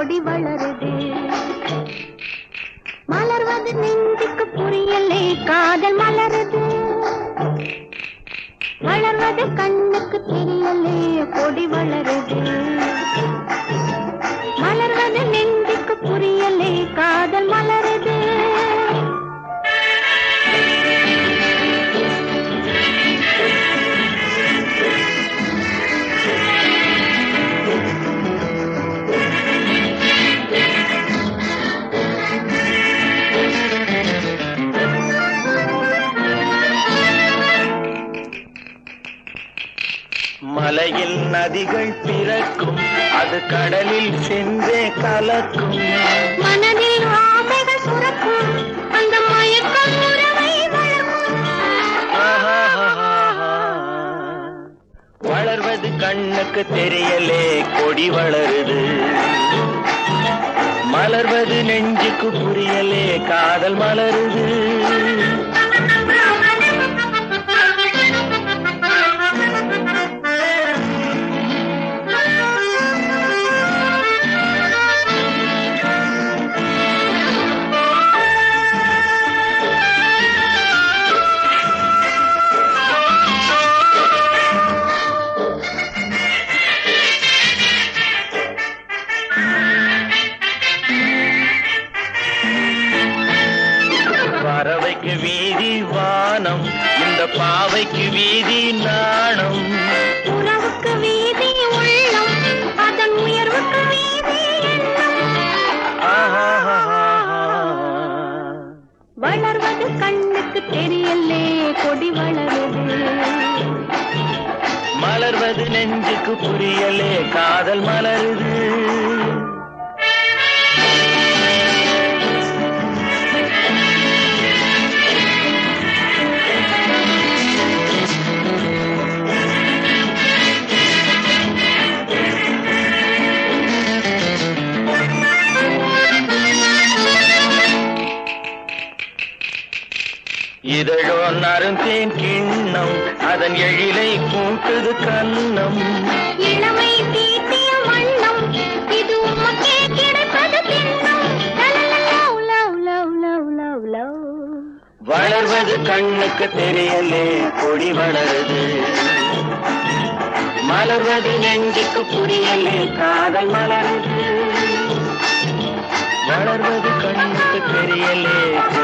கொடி வளருது மலர்வது நெஞ்சுக்கு புரியலே காதல் மலருது வளர்வது கண்ணுக்கு தெரியலே கொடி வளருது மலர்வது நெஞ்சுக்கு புரியலே காதல் மலருது மலையில் நதிகள் பிறக்கும் அது கடலில் சென்றே கலக்கும் மனதில் ஆசைகள் சுரக்கும் அந்த மயக்கம் உறவை வளர்க்கும் ஆஹாஹாஹா. வளர்வது கண்ணுக்கு தெரியலே கொடி வளருது மலர்வது நெஞ்சுக்கு புரியலே காதல் மலருது பறவைக்கு வீதி வானம் இந்த பாவைக்கு வீதி நாணம் உறவுக்கு வீதி உள்ளம் அதன் உயர்வுக்கு வீதி எண்ணம் ஆஹாஹாஹா. வளர்வது கண்ணுக்கு தெரியலே கொடி வளருது மலர்வது நெஞ்சுக்கு புரியலே காதல் மலருது இதழோ நருந்தேன் கிண்ணம் அதன் எழிலை கூட்டுது கண்ணம் இளமை தீட்டிய வண்ணம் இது உமக்கே கிடைப்பது திண்ணம் லலலலவு, love, love, love, love, love. வளர்வது கண்ணுக்கு தெரியலே கொடி வளருது மலர்வது நெஞ்சுக்கு புரியலே காதல் மலருது வளர்வது கண்ணுக்கு தெரியலே